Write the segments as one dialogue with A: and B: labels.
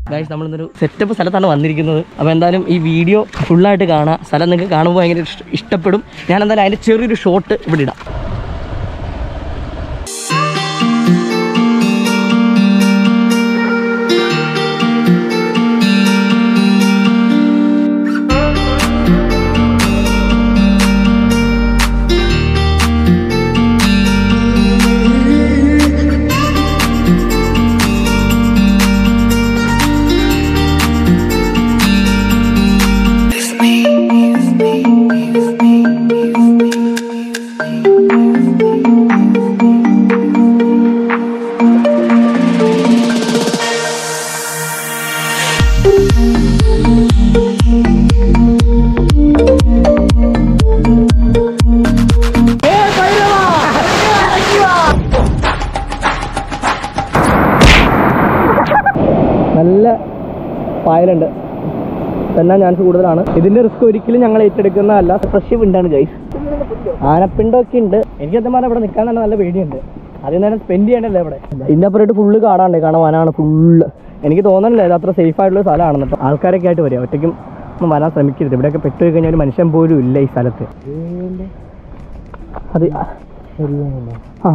A: Guys നമ്മളിന്നൊരു setup സ്ഥലത്താണ് വന്നിരിക്കുന്നത് അപ്പോൾ എന്തായാലും ഈ വീഡിയോ ഫുള്ളായിട്ട് കാണാം സ്ഥലം നിങ്ങൾക്ക് കാണുമ്പോൾ ഭയങ്കര ഇഷ്ട- ഇഷ്ടപ്പെടും ഞാൻ എന്തായാലും അതിൻ്റെ ചെറിയൊരു ഷോട്ട് ഇവിടെ ഇടാം നല്ല പായലുണ്ട് തന്നെ ചാൻസ് കൂടുതലാണ് ഇതിന്റെ റിസ്ക് ഒരിക്കലും ഞങ്ങൾ ഏറ്റെടുക്കുന്നതല്ല ഫ്രഷ് വിണ്ടാണ് ഗൈസ് ആനപ്പിണ്ടൊക്കെ ഉണ്ട് എനിക്ക് സത്യം പറഞ്ഞാൽ ഇവിടെ നിൽക്കാൻ തന്നെ നല്ല പേടിയുണ്ട് ആദ്യം നേരം സ്പെൻഡ് ചെയ്യണ്ടല്ലേ ഇവിടെ ഇതിന്റെ അപ്പുറമായിട്ട് ഫുള്ള് കാടാണ്ട് കാരണം വനാണ് ഫുള്ള് എനിക്ക് തോന്നുന്നില്ല ഇത് അത്ര സേഫ് ആയിട്ടുള്ള സ്ഥലമാണെന്ന് കേട്ടോ ആൾക്കാരൊക്കെ ആയിട്ട് വരിക ഒറ്റയ്ക്കും ഒന്നും വരാൻ ശ്രമിക്കരുത് ഇവിടെയൊക്കെ പെട്ടുപോയി കഴിഞ്ഞാൽ ഒരു മനുഷ്യൻ പോലും ഇല്ല ഈ സ്ഥലത്ത് അത് ആ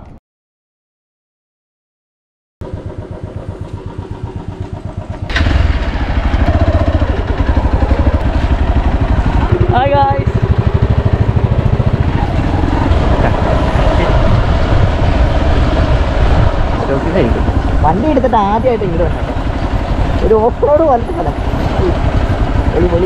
A: Hi guys. വണ്ടി എടുത്തിട്ട് ആദ്യമായിട്ട് ഇങ്ങോട്ട് വന്നിട്ട് ഒരു ഓഫ് റോഡ് പോലത്തെ സ്ഥലം ഒരു പൊളി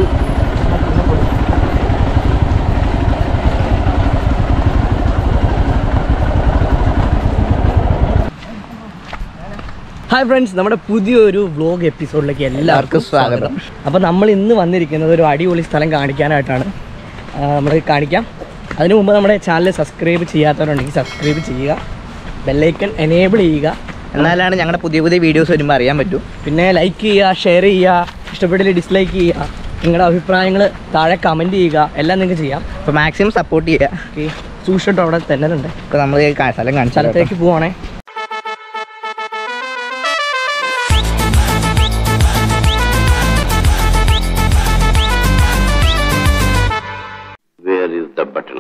A: ഹായ് ഫ്രണ്ട്സ് നമ്മുടെ പുതിയൊരു വ്ലോഗ് എപ്പിസോഡിലേക്ക് എല്ലാവർക്കും സ്വാഗതം അപ്പോൾ നമ്മൾ ഇന്ന് വന്നിരിക്കുന്നത് ഒരു അടിപൊളി സ്ഥലം കാണിക്കാനായിട്ടാണ് നമ്മൾ കാണിക്കാം അതിനു മുമ്പ് നമ്മുടെ ചാനൽ സബ്സ്ക്രൈബ് ചെയ്യാത്തവരുണ്ടെങ്കിൽ സബ്സ്ക്രൈബ് ചെയ്യുക ബെല്ലൈക്കൺ എനേബിൾ ചെയ്യുക
B: എന്നാലാണ് ഞങ്ങളുടെ പുതിയ പുതിയ വീഡിയോസ് വരുമ്പോൾ അറിയാൻ പറ്റൂ
A: പിന്നെ ലൈക്ക് ചെയ്യുക ഷെയർ ചെയ്യുക ഇഷ്ടപ്പെട്ടില്ല ഡിസ്ലൈക്ക് ചെയ്യുക നിങ്ങളുടെ അഭിപ്രായങ്ങൾ താഴെ കമൻറ്റ് ചെയ്യുക എല്ലാം നിങ്ങൾക്ക് ചെയ്യാം
B: അപ്പോൾ മാക്സിമം സപ്പോർട്ട് ചെയ്യുക
A: ഓക്കെ സൂക്ഷിച്ചിട്ട് അവിടെ തന്നെ ഉണ്ട്
B: ഇപ്പോൾ നമ്മൾ ഈ കാ- സ്ഥലം കാണിച്ചു തരാം കേട്ടോ.
A: സ്ഥലത്തേക്ക് പോവാണേ
C: Where is the button?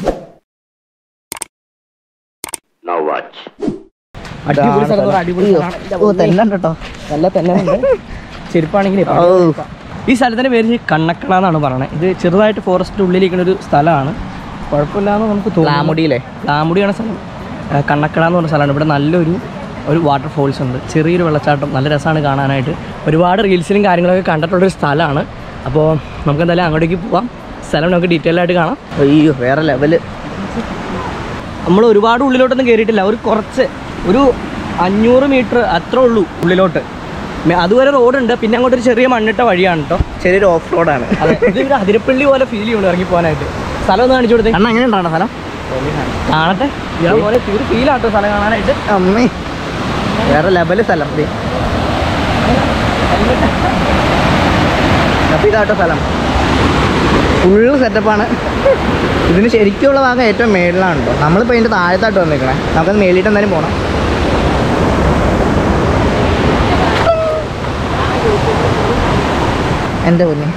C: Now watch.
A: അടിപൊളി സ്ഥലം എന്ന് പറഞ്ഞാൽ അടിപൊളി സ്ഥലമാണ്. എൻ്റെ
B: ഓ തന്നെ ഉണ്ട് കേട്ടോ
A: നല്ല തന്നെ ഉണ്ട് ചെരുപ്പാണെങ്കിൽ
B: ഓ
A: ഈ സ്ഥലത്തിൻ്റെ പേര് കണ്ണക്കണ എന്നാണ് പറയുന്നത് ഇത് ചെറുതായിട്ട് ഫോറസ്റ്റിൻ്റെ ഉള്ളിലിരിക്കുന്ന ഒരു സ്ഥലമാണ് കുഴപ്പമില്ലാന്ന് നമുക്ക് തോന്നുന്നു
B: പ്ലാമുടിയിലെ
A: പ്ലാമുടിയാണ് സ്ഥലം ആ, കണ്ണക്കട എന്ന് പറഞ്ഞ സ്ഥലമാണ് ഇവിടെ നല്ലൊരു ഒരു വാട്ടർ ഫോൾസ് ഉണ്ട് ചെറിയൊരു വെള്ളച്ചാട്ടം നല്ല രസമാണ് കാണാനായിട്ട് ഒരുപാട് റീൽസിലും കാര്യങ്ങളൊക്കെ കണ്ടിട്ടുള്ളൊരു സ്ഥലമാണ് അപ്പോൾ നമുക്ക് എന്തായാലും അങ്ങോട്ടേക്ക് പോവാം സ്ഥലം നമുക്ക് ഡീറ്റെയിൽ ആയിട്ട് കാണാം
B: അയ്യോ വേറെ ലെവല്
A: നമ്മൾ ഒരുപാട് ഉള്ളിലോട്ടൊന്നും കയറിയിട്ടില്ല ഒരു കുറച്ച് ഒരു അഞ്ഞൂറ് മീറ്റർ അത്രേ ഉള്ളൂ ഉള്ളിലോട്ട് മെ- അതുവരെ റോഡുണ്ട് പിന്നെ അങ്ങോട്ട് ഒരു ചെറിയ മണ്ണിട്ട വഴിയാണ് കേട്ടോ
B: ചെറിയൊരു ഓഫ് റോഡാണ്
A: അതെ ഇത് ഒരു അതിരപ്പള്ളി പോലെ ഫീൽ ചെയ്യുന്നുണ്ട് ഇറങ്ങി പോകാനായിട്ട് സ്ഥലം ഒന്ന് കാണിച്ചു കൊടുത്തേ
B: അണ്ണ എങ്ങനെ ഉണ്ടാണ് സ്ഥലം
A: കാണട്ടെ ഇയാളെ പോലെ ഒരു ഫീലാട്ടോ സ്ഥലം കാണാനായിട്ട്
B: അമ്മേ വേറെ ലെവല് സ്ഥലം ദേ. അപ്പോൾ ഇതാട്ടോ സ്ഥലം ഫുള്ള് സെറ്റപ്പാണ് ഇതിന് ശരിക്കുള്ള ഭാഗം ഏറ്റവും മേളിലാണ് കേട്ടോ നമ്മളിപ്പോൾ അതിൻ്റെ താഴത്തായിട്ട് വന്നിരിക്കണേ നമുക്കത് മേളിയിട്ട് എന്തായാലും പോകണം എൻ്റെ പൊന്നെ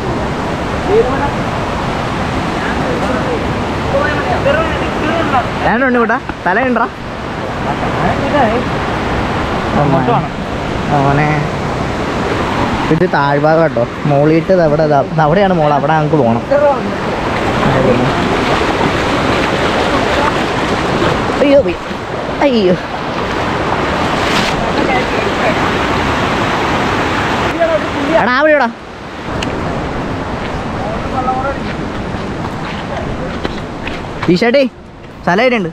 B: ഞാനുണ്ട് കൂട്ടാ തലയുണ്ടാ അവനെ ഇത് താഴ്ഭാഗം കേട്ടോ മോളിയിട്ട് ഇത് അവിടെ ദാ- ദാ അവിടെയാണ് മോൾ അവിടെ നമുക്ക് പോകണം അയ്യോ പോയി അയ്യോ എടാ അവിടെയോടാ ഈശാട്ടേ സ്ഥലം എവിടെയുണ്ട്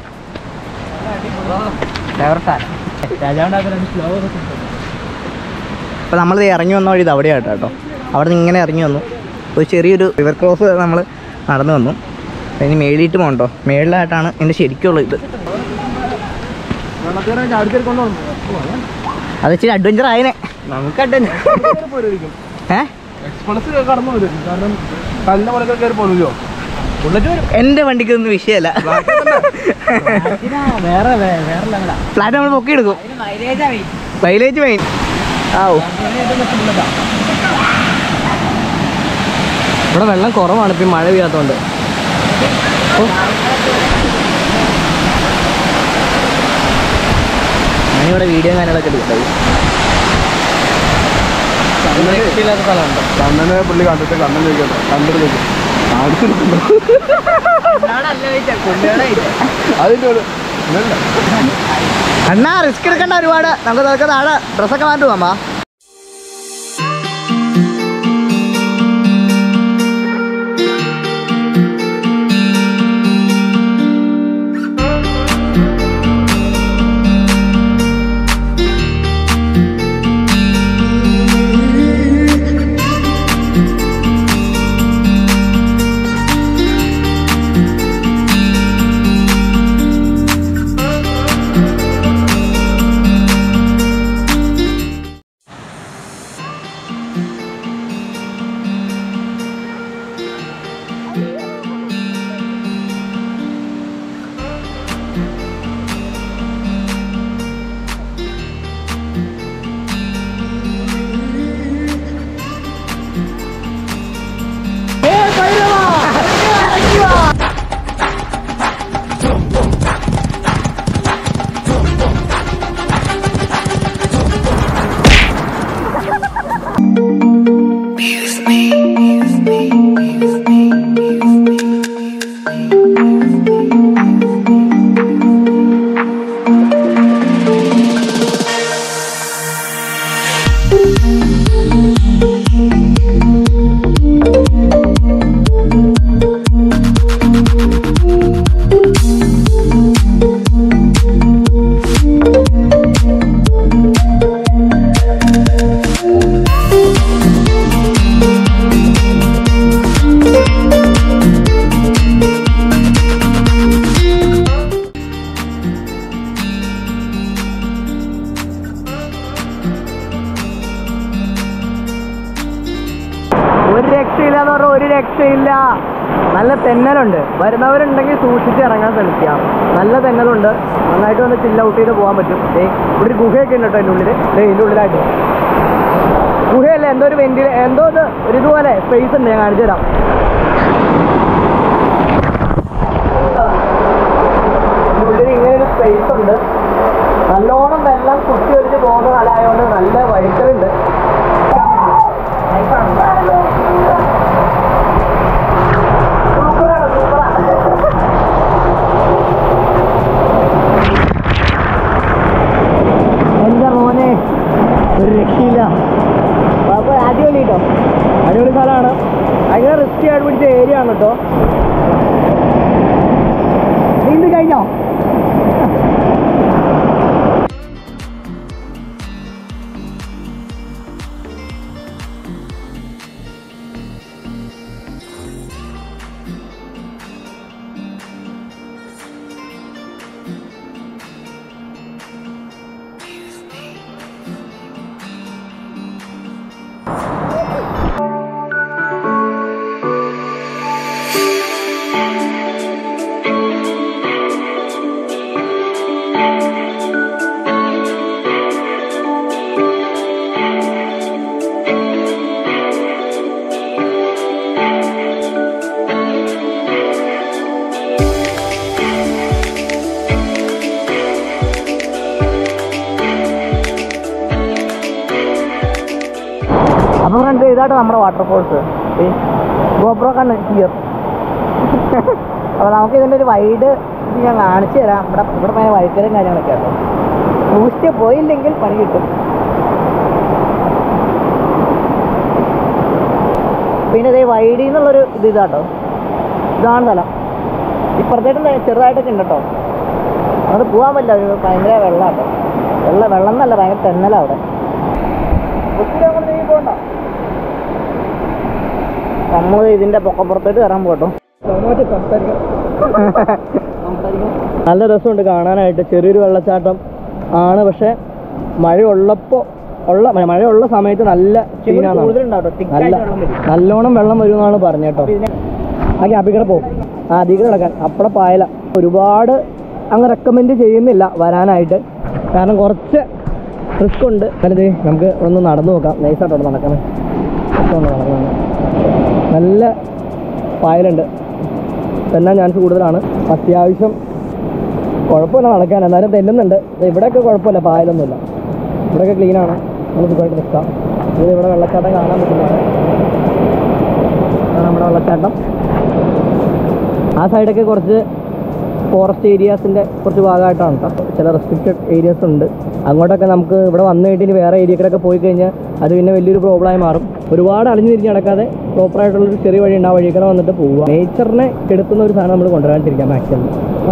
B: അപ്പോൾ നമ്മൾ ഇറങ്ങി വന്ന വഴി ഇത് അവിടെയാട്ടോ കേട്ടോ അവിടെ നിന്ന് ഇങ്ങനെ ഇറങ്ങി വന്നു ഒരു ചെറിയൊരു റിവർ ക്രോസ് നമ്മൾ നടന്നു വന്നു അപ്പോൾ ഇനി മേളിയിട്ട് പോകണ്ടോ മേളിലായിട്ടാണ് ഇതിൻ്റെ ശരിക്കുള്ള ഇത് അത് ഇച്ചിരി അഡ്വഞ്ചർ ആയനെ
A: നമുക്ക് അഡ്വഞ്ചർ
B: ഏ
D: എക്സ്പ്രസ് കടന്നു വരും കാരണം കല്ലിന്റെ പോലെ കയറി പോകുമല്ലോ
A: ബുള്ളറ്റ് വരും
B: എൻ്റെ വണ്ടിക്ക് ഒന്നും വിഷയമല്ല
A: വേറെ വേ- വേറെ ലെവലാ
B: ഫ്ലാറ്റ് നമ്മൾ പൊക്കി എടുക്കും മൈലേജ് മെയിൻ ആവൂ
A: ഇവിടെ വെള്ളം കുറവാണ് ഇപ്പം മഴ പെയ്യാത്തതുകൊണ്ട് ഓ,
B: ഞാനിവിടെ വീഡിയോ കാര്യങ്ങളൊക്കെ എടുക്കട്ടെ
A: ഒരു രക്ഷയില്ലാത്ത സ്ഥലമുണ്ട്
D: കണ്ണനെ പുള്ളി കണ്ടിട്ട് കണ്ണൻ ചോദിക്കട്ടെ കണ്ടിട്ട് ചോദിക്കും കാണിച്ചിട്ടുണ്ടോ അതിന്റെ ഒരു ഇതല്ല.
B: അണ്ണാ റിസ്ക് എടുക്കണ്ട ഒരുപാട് നമുക്ക് നമുക്ക് താഴെ ഡ്രസ്സൊക്കെ മാറ്റി പോകാം
A: ഒരു രക്ഷയില്ല എന്ന് പറഞ്ഞാൽ ഒരു രക്ഷയില്ല നല്ല തെന്നലുണ്ട് വരുന്നവരുണ്ടെങ്കിൽ സൂക്ഷിച്ച് ഇറങ്ങാൻ ശ്രമിക്കുക നല്ല തെന്നലുണ്ട് നന്നായിട്ട് വന്ന് ചില്ല ഔട്ട് ചെയ്ത് പോകാൻ പറ്റും ദേ ഇവിടെ ഒരു ഗുഹയൊക്കെ ഉണ്ട് കേട്ടോ എൻ്റെ ഉള്ളിൽ ദേ ഇതിൻ്റെ ഉള്ളിലായിട്ട് ഗുഹയല്ല എന്തോ ഒരു വെന്റിൽ എന്തോ ഇത് ഒരു ഇതുപോലെ സ്പേസ് ഉണ്ട് ഞാൻ കാണിച്ചു തരാം ഇതിൻ്റെ ഉള്ളിൽ ഇങ്ങനെ ഒരു സ്പേസ് ഉണ്ട് നല്ലോണം വെള്ളം കുത്തി ഒലിച്ച് പോകുന്ന സ്ഥലമായതുകൊണ്ട് നല്ല വഴുക്കലുണ്ട് സൂപ്പറാണ് സൂപ്പറാണ് എന്റെ മോനെ ഒരു രക്ഷയില്ല അപ്പൊ അടിപൊളി കേട്ടോ അടിപൊളി സ്ഥലമാണ് ഭയങ്കര റിസ്കി ആയിട്ട് പിടിച്ച ഏരിയ ആണ് കേട്ടോ നീന്തി കഴിഞ്ഞോ അപ്പൊ ഫ്രണ്ട്സ് ഇതാട്ടോ നമ്മുടെ വാട്ടർഫോൾസ് ഗോപ്രോ കണ്ണ് ഹിയർ അപ്പൊ നമുക്ക് ഇതിന്റെ ഒരു വൈഡ് ഞാൻ കാണിച്ചു തരാം ഇവിടെ ഇവിടെ ഭയങ്കര വഴുക്കലും കാര്യങ്ങളൊക്കെ ആട്ടോ ബൂസ്റ്റ് പോയില്ലെങ്കിൽ പണി കിട്ടും പിന്നെ ഇതേ വൈഡിൽ നിന്നുള്ളൊരു ഇത് ഇതാട്ടോ ഇതാണ് സ്ഥലം ഇപ്പുറത്തേട്ട് ചെറുതായിട്ടൊക്കെ ഉണ്ട് കേട്ടോ അവിടെ പോകാൻ പറ്റില്ല ഒരു ഭയങ്കര വെള്ളമാട്ടോ വെള്ളം വെള്ളം എന്നല്ല ഭയങ്കര തെന്നലാണ് അവിടെ ഒത്തിരി അങ്ങോട്ട് നീങ്ങി പോകണ്ട നമ്മൾ ഇതിന്റെ പൊക്കപ്പുറത്തോട്ട് കയറാൻ പോട്ടോ നല്ല രസമുണ്ട് കാണാനായിട്ട് ചെറിയൊരു വെള്ളച്ചാട്ടം ആണ് പക്ഷെ മഴ ഉള്ളപ്പോ ഉള്ള മ- മഴയുള്ള സമയത്ത് നല്ല സീനാണ് നല്ല നല്ലോണം വെള്ളം വരുമെന്നാണ് പറഞ്ഞത് കേട്ടോ ആ ഗ്യാപ്പിക്കടെ പോകും ആ അധികം കിടക്കാൻ അപ്പടെ പായല ഒരുപാട് അങ്ങ് റെക്കമെൻഡ് ചെയ്യുന്നില്ല വരാനായിട്ട് കാരണം കുറച്ച് റിസ്ക് ഉണ്ട് അല്ലത് നമുക്ക് ഒന്ന് നടന്നു നോക്കാം നൈസായിട്ടോടെ നടക്കണം നടക്കണം നല്ല പായലുണ്ട് തെന്നാൻ ചാൻസ് കൂടുതലാണ് അത്യാവശ്യം കുഴപ്പമില്ല നടക്കാൻ എന്നാലും തെന്നുന്നുണ്ട് ദേ ഇവിടെയൊക്കെ കുഴപ്പമില്ല പായലൊന്നുമില്ല ഇവിടെയൊക്കെ ക്ലീനാണ് നമുക്ക് സുഖമായിട്ട് നിൽക്കാം ഇത് ഇവിടെ വെള്ളച്ചാട്ടം കാണാൻ പറ്റുന്നതാണ് ഇതാണ് നമ്മുടെ വെള്ളച്ചാട്ടം ആ സൈഡൊക്കെ കുറച്ച് ഫോറസ്റ്റ് ഏരിയാസിൻ്റെ കുറച്ച് ഭാഗമായിട്ടാണ് കേട്ടോ ചില റെസ്ട്രിക്റ്റഡ് ഏരിയാസ് ഉണ്ട് അങ്ങോട്ടൊക്കെ നമുക്ക് ഇവിടെ വന്നു കഴിഞ്ഞിട്ട് വേറെ ഏരിയക്കിലൊക്കെ പോയി കഴിഞ്ഞാൽ അത് പിന്നെ വലിയൊരു പ്രോബ്ലമായി മാറും ഒരുപാട് അളിഞ്ഞു തിരിഞ്ഞ് നടക്കാതെ പ്രോപ്പറായിട്ടുള്ളൊരു ചെറിയ വഴി ഉണ്ട് ആ വഴിയൊക്കെ വന്നിട്ട് പോവുക നേച്ചറിനെ കെടുത്തുന്ന ഒരു സാധനം നമ്മൾ കൊണ്ടുവരാണ്ടിരിക്കാം മാക്സിമം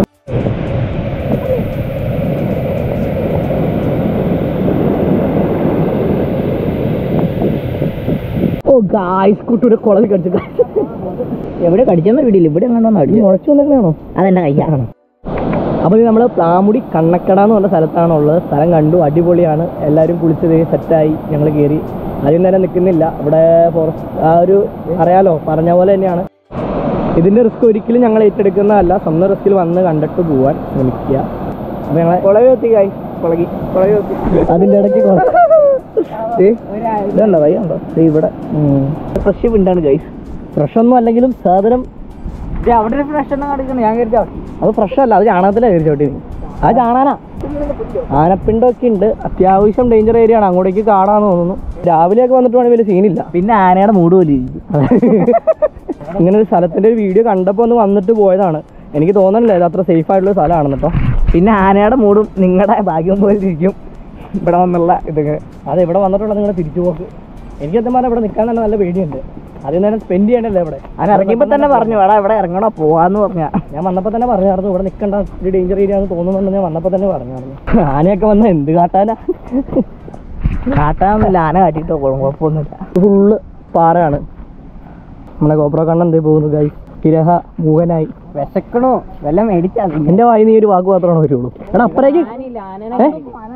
A: ഓ ഗായ്സ് കുട്ടൂടെ കുളത്തിൽ കടിച്ചു
B: എവിടെ കടിച്ചെന്ന് വീടില്ല ഇവിടെ എങ്ങാണ്ടോ അടിച്ചു
A: മുളച്ചു വന്നിട്ടാണോ
B: അതെന്റെ കയ്യാണ്
A: അപ്പോൾ നമ്മൾ പ്ലാമുടി കണ്ണക്കട എന്ന് പറഞ്ഞ സ്ഥലത്താണുള്ളത് സ്ഥലം കണ്ടു അടിപൊളിയാണ് എല്ലാവരും കുളിച്ചത് സെറ്റായി ഞങ്ങൾ കയറി ആദ്യം നേരം നിൽക്കുന്നില്ല ഇവിടെ ഫോറസ്റ്റ് ആ ഒരു അറിയാലോ പറഞ്ഞ പോലെ തന്നെയാണ് ഇതിൻ്റെ റിസ്ക് ഒരിക്കലും ഞങ്ങൾ ഏറ്റെടുക്കുന്നതല്ല സ്വന്തം റിസ്കിൽ വന്ന് കണ്ടിട്ട് പോവാൻ ശ്രമിക്കുക അപ്പോൾ ഞങ്ങളെ കുളകത്തി കായി കുളകി കുളകത്തി അതിൻ്റെ ഇടയ്ക്ക് കുള- ഏ, ഇതുണ്ടോ വൈ ഉണ്ടോ ദേ ഇവിടെ ഫ്രഷ് വിണ്ടാണ് ഗൈസ് ഫ്രഷ് ഒന്നും അല്ലെങ്കിലും സാധനം
B: അവിടെ ഒരു ഫ്രഷ് എണ്ണം കാണിക്കണം ഞാൻ കരുതി
A: അത് ഫ്രഷ് അല്ല അത് ചാണകത്തിലാണ് കയറി ചോട്ടി അത് ചാണാനാ ആനപ്പിണ്ടൊക്കെ ഉണ്ട് അത്യാവശ്യം ഡേഞ്ചർ ഏരിയ ആണ് അങ്ങോട്ടേക്ക് കാടാന്ന് തോന്നുന്നു രാവിലെയൊക്കെ വന്നിട്ട് വേണമെങ്കിൽ വലിയ സീനില്ല
B: പിന്നെ ആനയുടെ മൂട് പോലെ ഇരിക്കും.
A: ഇങ്ങനെ ഒരു സ്ഥലത്തിന്റെ ഒരു വീഡിയോ കണ്ടപ്പോൾ ഒന്ന് വന്നിട്ട് പോയതാണ് എനിക്ക് തോന്നണില്ല ഇത് അത്ര സേഫ് ആയിട്ടുള്ള സ്ഥലമാണ് കേട്ടോ
B: പിന്നെ ആനയുടെ മൂടും നിങ്ങളുടെ ഭാഗ്യം പോലെ ഇരിക്കും ഇവിടെ വന്നുള്ള ഇതൊക്കെ
A: അത് ഇവിടെ വന്നിട്ടുള്ള നിങ്ങളുടെ തിരിച്ചു പോക്ക് എനിക്ക് സത്യം പറഞ്ഞാൽ ഇവിടെ നിൽക്കാൻ തന്നെ നല്ല പേടിയുണ്ട് അതിൽ നേരം സ്പെൻഡ് ചെയ്യണ്ടല്ലേ ഇവിടെ
B: ഞാൻ ഇറങ്ങിയപ്പോ തന്നെ പറഞ്ഞു എടാ ഇവിടെ ഇറങ്ങണോ പോവാന്ന് പറഞ്ഞ
A: ഞാൻ വന്നപ്പോൾ തന്നെ പറഞ്ഞായിരുന്നു ഇവിടെ നിൽക്കണ്ട ഒരു ഡേഞ്ചർ ഏരിയ ആണെന്ന് തോന്നുന്നുണ്ട് ഞാൻ വന്നപ്പോൾ തന്നെ പറഞ്ഞായിരുന്നു ആനയൊക്കെ വന്ന എന്ത് കാട്ടാനാ
B: കാട്ടാന്നില്ല ആന കാട്ടിട്ടോ കുഴപ്പമൊന്നുമില്ല
A: ഫുള്ള് പാറയാണ് നമ്മളെ ഗോപ്രോ കണ്ണൻ എന്തേ പോകുന്നു ഗൈ കിരഹ മൂകനായി
B: വിശക്കണോ വല്ല മേടിച്ചാ
A: എന്റെ വായി നീ ഒരു വാക്ക് മാത്രമാണ് വരുള്ളൂ എടാ അപ്പറേക്ക് ഏ?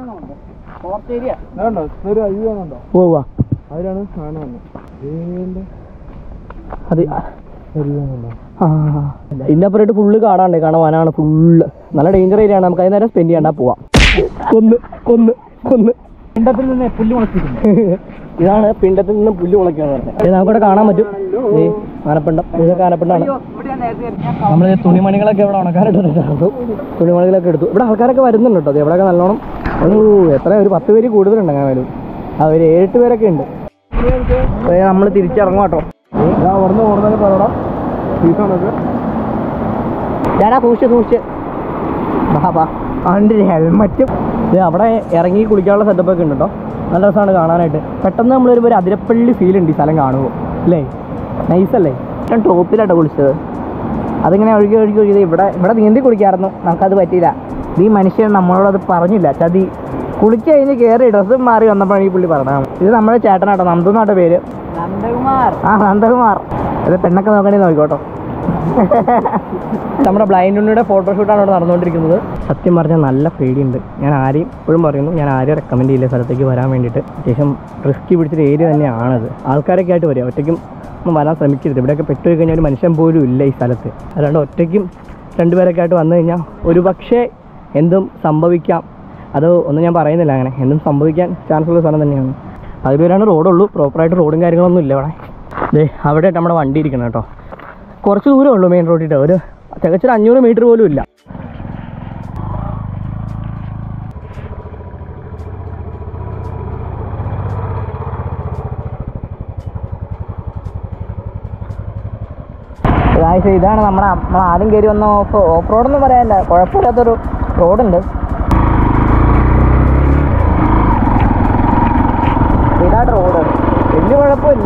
D: അതുണ്ടോ ഒരു അയ്യോ കാണുന്നുണ്ടോ
A: പോവാ
D: അതിലാണ് ആന വന്നത്
A: അത് ആ ഇതിന്റെ അപ്പുറമായിട്ട് ഫുള്ള് കാടാണ്ട് കാണാൻ വനാണ് ഫുള്ള് നല്ല ഡേഞ്ചർ ഏരിയ ആണ് നമുക്ക് അതിനേരം സ്പെൻഡ് ചെയ്യണ്ട പോവാം കൊന്ന് കൊന്ന് കൊന്ന്
D: പിണ്ടത്തിൽ നിന്ന് പുല്ല് മുളച്ചിട്ടുണ്ട്
A: ഇതാണ് പിണ്ടത്തിൽ നിന്ന് പുല്ല് മുളയ്ക്കാന്ന് പറഞ്ഞത് ഇത് നമുക്കിവിടെ കാണാൻ പറ്റും ഈ ആനപ്പിണ്ടം ഇതൊക്കെ ആനപ്പിണ്ടാണ് നമ്മൾ തുണിമണികളൊക്കെ ഇവിടെ ഉണക്കാനായിട്ട് തുണിമണികളൊക്കെ എടുത്തു ഇവിടെ ആൾക്കാരൊക്കെ വരുന്നുണ്ട് കേട്ടോ ഇവിടെയൊക്കെ നല്ലോണം ഒരു എത്ര ഒരു പത്ത് പേര് കൂടുതലുണ്ട് അങ്ങനെ വരും ആ ഒരു ഏഴെട്ട് പേരൊക്കെ ഉണ്ട്
B: നമ്മൾ തിരിച്ചിറങ്ങും കേട്ടോ
D: അവിടുന്ന് ഓടുന്നതിന് പറയടാ ഫീസാണൊക്കെ
B: ഞാനാ സൂക്ഷിച്ച് സൂക്ഷിച്ച് ബാബാ അവൻ്റെ ഹെൽമറ്റും
A: ഇത് അവിടെ ഇറങ്ങി കുളിക്കാനുള്ള സെറ്റപ്പ് ഒക്കെ ഉണ്ട് കേട്ടോ നല്ല രസമാണ് കാണാനായിട്ട് പെട്ടെന്ന് നമ്മൾ വരുമ്പോൾ ഒരു അതിരപ്പള്ളി ഫീൽ ഉണ്ട് ഈ സ്ഥലം കാണുമ്പോൾ അല്ലേ നൈസ് അല്ലേ
B: ഏറ്റവും ടോപ്പിലാട്ടോ കുളിച്ചത് അതിങ്ങനെ ഒഴുകി ഒഴുകി ഒഴുകി ഇവിടെ ഇവിടെ നീന്തി കുളിക്കായിരുന്നു നമുക്കത് പറ്റിയില്ല ഇത് ഈ മനുഷ്യൻ നമ്മളോട് അത് പറഞ്ഞില്ല ചതി കുളിച്ച് കഴിഞ്ഞ് കയറി ഡ്രസ്സും മാറി വന്നപ്പോഴാണ് ഈ പുള്ളി പറഞ്ഞത് ഇത് നമ്മുടെ ചേട്ടനാട്ടോ നന്ദു എന്നാട്ടോ പേര് നന്ദകുമാർ ആ നന്ദകുമാർ ഇത് പെണ്ണൊക്കെ നോക്കണേ നോക്കിക്കോട്ടോ
A: നമ്മുടെ ബ്ലൈൻഡ് ഉണ്ണിയുടെ ഫോട്ടോഷൂട്ടാണ് ഇവിടെ നടന്നുകൊണ്ടിരിക്കുന്നത് സത്യം പറഞ്ഞാൽ നല്ല പേടിയുണ്ട് ഞാൻ ആരെയും ഇപ്പോഴും പറയുന്നു ഞാൻ ആരെയും റെക്കമെൻഡ് ചെയ്യില്ല സ്ഥലത്തേക്ക് വരാൻ വേണ്ടിയിട്ട് അത്യാവശ്യം റിസ്കി പിടിച്ചൊരു ഏരിയ തന്നെയാണത് ആൾക്കാരൊക്കെ ആയിട്ട് വരിക ഒറ്റയ്ക്കും ഒന്നും വരാൻ ശ്രമിക്കരുത് ഇവിടെയൊക്കെ പെട്ടുപോയി കഴിഞ്ഞാൽ ഒരു മനുഷ്യൻ പോലും ഇല്ല ഈ സ്ഥലത്ത് അതുകൊണ്ട് ഒറ്റയ്ക്കും രണ്ടുപേരൊക്കെ ആയിട്ട് വന്നു കഴിഞ്ഞാൽ ഒരു പക്ഷേ എന്തും സംഭവിക്കാം അത് ഒന്നും ഞാൻ പറയുന്നില്ല അങ്ങനെ എന്തും സംഭവിക്കാൻ ചാൻസ് ഉള്ള സ്ഥലം തന്നെയാണ് അതിലൊരാണ് റോഡുള്ളൂ പ്രോപ്പറായിട്ട് റോഡും കാര്യങ്ങളൊന്നും ഇല്ല ഇവിടെ ദേ അവിടെ നമ്മുടെ വണ്ടി ഇരിക്കണം കേട്ടോ കുറച്ച് ദൂരമേ ഉള്ളൂ മെയിൻ റോഡിട്ട് ഒരു തികച്ചൊരു അഞ്ഞൂറ് മീറ്റർ പോലും ഇല്ല
B: ഗായ്സ് ഇതാണ് നമ്മുടെ നമ്മൾ ആദ്യം കയറി വന്ന ഓഫ് ഓഫ് റോഡൊന്നും പറയാനില്ല കുഴപ്പമില്ലാത്തൊരു റോഡുണ്ട് ഇതാണ് റോഡ് വലിയ കുഴപ്പമില്ല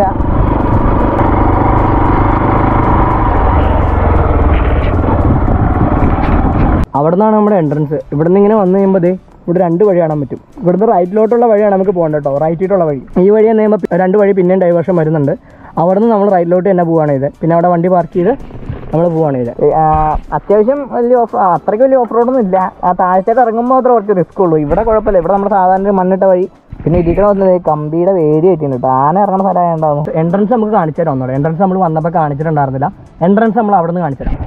A: അവിടെ നിന്നാണ് നമ്മുടെ എൻട്രൻസ് ഇവിടെ നിന്ന് ഇങ്ങനെ വന്നു കഴിയുമ്പോൾ ദേ ഇവിടെ രണ്ട് വഴി കാണാൻ പറ്റും ഇവിടുന്ന് റൈറ്റിലോട്ടുള്ള വഴിയാണ് നമുക്ക് പോകേണ്ടത് കേട്ടോ റൈറ്റിലോട്ടുള്ള വഴി ഈ വഴി എന്ന് കഴിയുമ്പോൾ രണ്ട് വഴി പിന്നെയും ഡൈവേർഷൻ വരുന്നുണ്ട് അവിടെ നിന്ന് നമ്മൾ റൈറ്റിലോട്ട് തന്നെ പോവുകയാണ് ഇത് പിന്നെ അവിടെ വണ്ടി പാർക്ക് ചെയ്ത് നമ്മൾ പോവുകയാണ് ഇത്
B: ആ, അത്യാവശ്യം വലിയ ഓഫ് അത്രയ്ക്ക് വലിയ ഓഫ് റോഡൊന്നും ഇല്ല ആ താഴത്തേക്ക് ഇറങ്ങുമ്പോൾ മാത്രമേ കുറച്ച് റിസ്ക് ഉള്ളൂ ഇവിടെ കുഴപ്പമില്ല ഇവിടെ നമ്മുടെ സാധാരണ ഒരു മണ്ണിട്ട വഴി പിന്നെ ഇരിക്കണ വന്നത് കമ്പിയുടെ വേരി കെട്ടിയിട്ടുണ്ട് കേട്ടോ ആന ഇറങ്ങണ സ്ഥലമായിട്ടുണ്ടാവും
A: എൻട്രൻസ് നമുക്ക് കാണിച്ചു തരാം ഒന്നുകൂടെ എൻട്രൻസ് നമ്മൾ വന്നപ്പോൾ കാണിച്ചിട്ടുണ്ടായിരുന്നില്ല എൻട്രൻസ് നമ്മൾ അവിടെ നിന്ന് കാണിച്ചു തരാം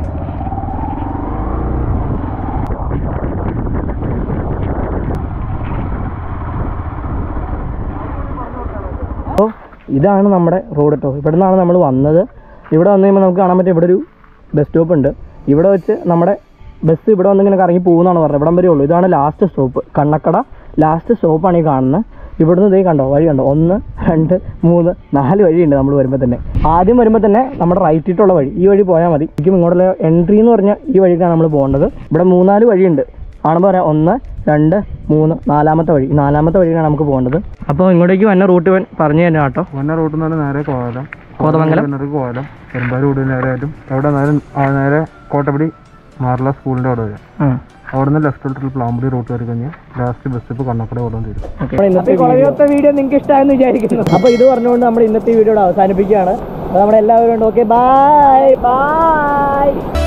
A: ഇതാണ് നമ്മുടെ റോഡ് കേട്ടോ ഇവിടെ നിന്നാണ് നമ്മൾ വന്നത് ഇവിടെ വന്നു കഴിയുമ്പോൾ നമുക്ക് കാണാൻ പറ്റും ഇവിടെ ഒരു ബസ് സ്റ്റോപ്പ് ഉണ്ട് ഇവിടെ വെച്ച് നമ്മുടെ ബസ് ഇവിടെ വന്ന് ഇങ്ങനെ കറങ്ങി പോകുന്നതാണ് പറഞ്ഞത് ഇവിടം വരെ ഉള്ളൂ ഇതാണ് ലാസ്റ്റ് സ്റ്റോപ്പ് കണ്ണക്കട ലാസ്റ്റ് സ്റ്റോപ്പാണ് ഈ കാണുന്നത് ഇവിടുന്ന് ഇതേ കണ്ടോ വഴി കണ്ടോ ഒന്ന് രണ്ട് മൂന്ന് നാല് വഴിയുണ്ട് നമ്മൾ വരുമ്പോൾ തന്നെ ആദ്യം വരുമ്പോൾ തന്നെ നമ്മുടെ റൈറ്റിട്ടുള്ള വഴി ഈ വഴി പോയാൽ മതി ശരിക്കും ഇങ്ങോട്ടുള്ള എൻട്രി എന്ന് പറഞ്ഞാൽ ഈ വഴിക്കാണ് നമ്മൾ പോകേണ്ടത് ഇവിടെ മൂന്നാല് വഴിയുണ്ട് കാണുമ്പോൾ പറയാം ഒന്ന് രണ്ട് മൂന്ന് നാലാമത്തെ വഴി ഈ നാലാമത്തെ വഴിയാണ് നമുക്ക് പോകേണ്ടത് അപ്പോൾ ഇങ്ങോട്ടേക്ക് വന്ന റൂട്ട് പറഞ്ഞു തന്നെ കേട്ടോ
D: വന്ന റൂട്ടിൽ നിന്ന് നേരെ കോലം
A: കോതമംഗലം?
D: കോലം പെരുമ്പാൽ റൂട്ടിൽ നേരെ ആയിട്ടും അവിടെ നേരെ ആ നേരെ കോട്ടപ്പടി മാർല സ്കൂളിൻ്റെ അവിടെ വരാം അവിടെ നിന്ന് ലെഫ്റ്റ് എടുത്തിട്ട് പ്ലാമ്പടി റൂട്ട് കയറി കഴിഞ്ഞാൽ ലാസ്റ്റ് ബസ് സ്റ്റോപ്പ് കണ്ണക്കട കൊണ്ടുവന്ന് തരും
A: അപ്പോൾ ഇന്നത്തെ വീഡിയോ
B: വീഡിയോ നിങ്ങൾക്ക് ഇഷ്ടമായെന്ന് വിചാരിക്കുന്നു
A: അപ്പോൾ ഇത് പറഞ്ഞുകൊണ്ട് നമ്മൾ ഇന്നത്തെ വീഡിയോ അവസാനിപ്പിക്കുകയാണ് അപ്പോൾ നമ്മളെല്ലാവരും ഉണ്ട് ഓക്കെ ബൈ
B: ബൈ